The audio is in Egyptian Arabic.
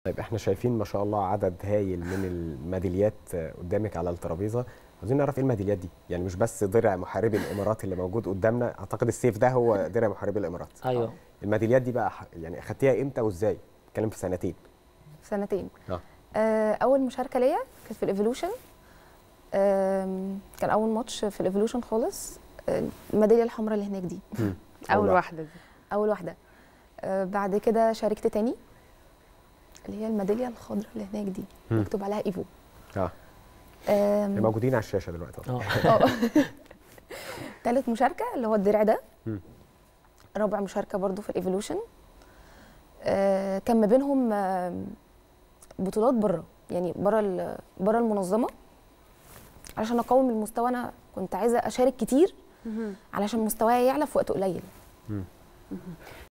طيب احنا شايفين ما شاء الله عدد هايل من الميداليات قدامك على الترابيزه عاوزين نعرف ايه الميداليات دي يعني مش بس درع محاربي الامارات اللي موجود قدامنا اعتقد السيف ده هو درع محاربي الامارات ايوه الميداليات دي بقى ح- يعني اخدتيها امتى وازاي اتكلم في سنتين في سنتين اه آه، اول مشاركه ليا كانت في الايفولوشن آم، كان اول ماتش في الايفولوشن خالص آه، الميداليه الحمراء اللي هناك دي مم. اول واحدة. واحده دي اول واحده آه، بعد كده شاركت تاني اللي هي الميداليه الخضراء اللي هناك دي مم. مكتوب عليها ايفو اه آم، موجودين على الشاشه دلوقتي أهو. اه اه تالت مشاركه اللي هو الدرع ده مم. رابع مشاركه برضو في الايفولوشن آه كان ما بينهم آه بطولات بره يعني بره بره المنظمه علشان اقوم المستوى انا كنت عايزه اشارك كتير علشان مستواي يعلى في وقت قليل